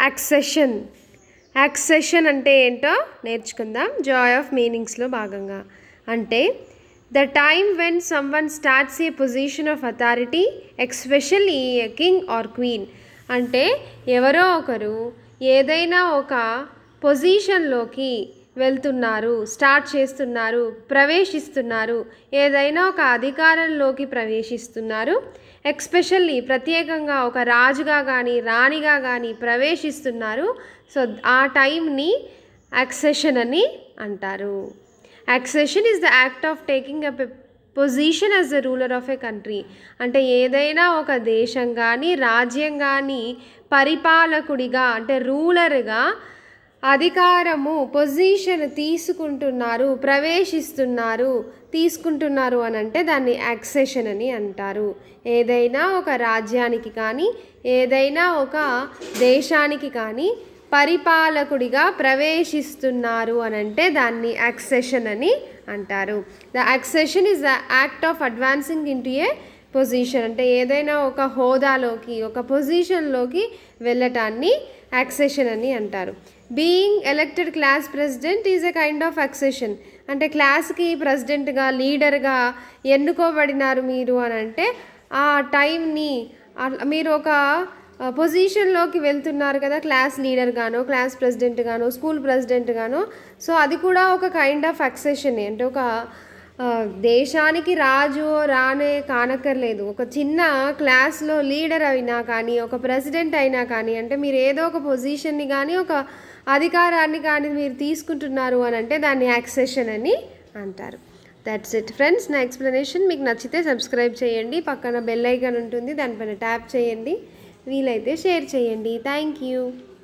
accession accession అంటే ఏంటో నేర్చుకుందాం జాయ్ ఆఫ్ మీనింగ్స్లో భాగంగా అంటే the time when someone starts a position of authority especially a king or queen అంటే ఎవరో ఒకరు ఏదైనా ఒక పొజిషన్లోకి వెళ్తున్నారు స్టార్ట్ చేస్తున్నారు ప్రవేశిస్తున్నారు ఏదైనా ఒక అధికారంలోకి ప్రవేశిస్తున్నారు ఎక్స్పెషల్లీ ప్రత్యేకంగా ఒక రాజుగా కానీ రాణిగా కానీ ప్రవేశిస్తున్నారు సో ఆ టైంని యాక్సెషన్ అని అంటారు accession is the act of taking a position as the ruler of a country అంటే ఏదైనా ఒక దేశం కానీ రాజ్యం కానీ పరిపాలకుడిగా అంటే రూలర్గా అధికారము పొజిషన్ తీసుకుంటున్నారు ప్రవేశిస్తున్నారు తీసుకుంటున్నారు అని అంటే దాన్ని యాక్సెషన్ అని అంటారు ఏదైనా ఒక రాజ్యానికి కానీ ఏదైనా ఒక దేశానికి కానీ పరిపాలకుడిగా ప్రవేశిస్తున్నారు అని అంటే దాన్ని యాక్సెషన్ అని అంటారు the accession is the act of advancing into a position అంటే ఏదైనా ఒక హోదాలోకి ఒక పొజిషన్లోకి వెళ్ళటాన్ని యాక్సెషన్ అని అంటారు being elected class president is a kind of accession అంటే క్లాస్కి ప్రెసిడెంట్గా లీడర్గా ఎన్నుకోబడినారు మీరు అని అంటే ఆ టైంని మీరు ఒక పొజిషన్లోకి వెళ్తున్నారు కదా క్లాస్ లీడర్ గానో క్లాస్ ప్రెసిడెంట్ గానో స్కూల్ ప్రెసిడెంట్ గానో సో అది కూడా ఒక కైండ్ ఆఫ్ అక్సెషన్ అంటే ఒక దేశానికి రాజు రానే కానక్కర్లేదు ఒక చిన్న క్లాస్లో లీడర్ అయినా కానీ ఒక ప్రెసిడెంట్ అయినా కానీ అంటే మీరు ఏదో ఒక పొజిషన్ని కానీ ఒక అధికారాన్ని కానీ మీరు తీసుకుంటున్నారు అని అంటే దాన్ని యాక్సెషన్ అని అంటారు దట్స్ ఇట్ ఫ్రెండ్స్ నా ఎక్స్ప్లెనేషన్ మీకు నచ్చితే సబ్స్క్రైబ్ చేయండి పక్కన బెల్ ఐకాన్ ఉంటుంది దానిపైన ట్యాప్ చేయండి వీలైతే షేర్ చేయండి థ్యాంక్ యూ